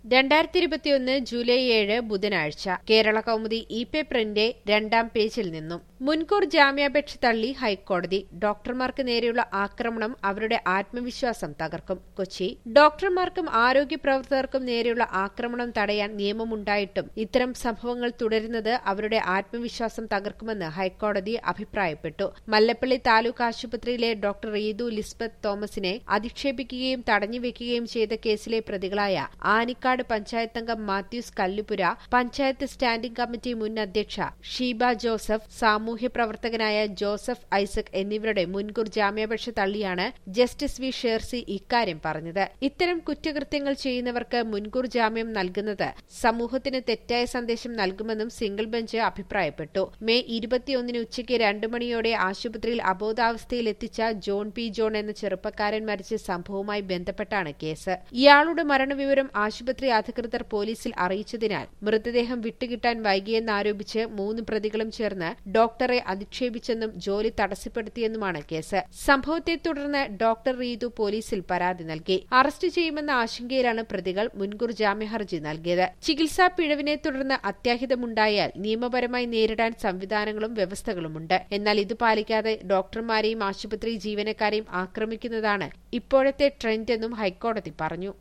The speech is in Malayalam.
രണ്ടായിരത്തി ഇരുപത്തിയൊന്ന് ജൂലൈ ഏഴ് ബുധനാഴ്ച കേരള കൗമുദി ഇ പേപ്പറിന്റെ രണ്ടാം പേജിൽ നിന്നും മുൻകൂർ ജാമ്യാപേക്ഷ തള്ളി ഹൈക്കോടതി ഡോക്ടർമാർക്ക് നേരെയുള്ള ആക്രമണം അവരുടെ ആത്മവിശ്വാസം തകർക്കും കൊച്ചി ഡോക്ടർമാർക്കും ആരോഗ്യ പ്രവർത്തകർക്കും നേരെയുള്ള ആക്രമണം തടയാൻ നിയമമുണ്ടായിട്ടും ഇത്തരം സംഭവങ്ങൾ തുടരുന്നത് അവരുടെ ആത്മവിശ്വാസം തകർക്കുമെന്ന് ഹൈക്കോടതി അഭിപ്രായപ്പെട്ടു മല്ലപ്പള്ളി താലൂക്ക് ആശുപത്രിയിലെ ഡോക്ടർ റീതു ലിസ്ബത്ത് തോമസിനെ അധിക്ഷേപിക്കുകയും തടഞ്ഞുവെക്കുകയും ചെയ്ത കേസിലെ പ്രതികളായ ആനിക്കാട് പഞ്ചായത്ത് അംഗം മാത്യൂസ് കല്ലുപുര പഞ്ചായത്ത് സ്റ്റാൻഡിംഗ് കമ്മിറ്റി മുൻ അധ്യക്ഷ ഷീബ ജോസഫ് സാമൂഹ്യ പ്രവർത്തകനായ ജോസഫ് ഐസക് എന്നിവരുടെ മുൻകൂർ ജാമ്യാപേക്ഷ തള്ളിയാണ് ജസ്റ്റിസ് വി ഷേർസി ഇക്കാര്യം പറഞ്ഞത് ഇത്തരം കുറ്റകൃത്യങ്ങൾ ചെയ്യുന്നവർക്ക് മുൻകൂർ ജാമ്യം നൽകുന്നത് സമൂഹത്തിന് തെറ്റായ സന്ദേശം നൽകുമെന്നും സിംഗിൾ ബെഞ്ച് അഭിപ്രായപ്പെട്ടു മെയ് ഇരുപത്തിയൊന്നിന് ഉച്ചയ്ക്ക് രണ്ടു മണിയോടെ ആശുപത്രിയിൽ അബോധാവസ്ഥയിൽ എത്തിച്ച ജോൺ പി ജോൺ എന്ന ചെറുപ്പക്കാരൻ മരിച്ച സംഭവവുമായി ബന്ധപ്പെട്ടാണ് കേസ് ഇയാളുടെ മരണവിവരം ആശുപത്രി അധികൃതർ പോലീസിൽ അറിയിച്ചതിനാൽ മൃതദേഹം വിട്ടുകിട്ടാൻ വൈകിയെന്നാരോപിച്ച് മൂന്ന് പ്രതികളും ചേർന്ന് ഡോക്ടറെ അധിക്ഷേപിച്ചെന്നും ജോലി തടസ്സപ്പെടുത്തിയെന്നുമാണ് കേസ് സംഭവത്തെ തുടർന്ന് ഡോക്ടർ റീതു പോലീസിൽ പരാതി നൽകി അറസ്റ്റ് ചെയ്യുമെന്ന ആശങ്കയിലാണ് പ്രതികൾ മുൻകൂർ ജാമ്യഹർജി നൽകിയത് ചികിത്സാ പിഴവിനെ തുടർന്ന് അത്യാഹിതമുണ്ടായാൽ നിയമപരമായി നേരിടാൻ സംവിധാനങ്ങളും വ്യവസ്ഥകളുമുണ്ട് എന്നാൽ ഇത് പാലിക്കാതെ ഡോക്ടർമാരെയും ആശുപത്രി ജീവനക്കാരെയും ആക്രമിക്കുന്നതാണ് ഇപ്പോഴത്തെ ട്രെൻഡെന്നും ഹൈക്കോടതി പറഞ്ഞു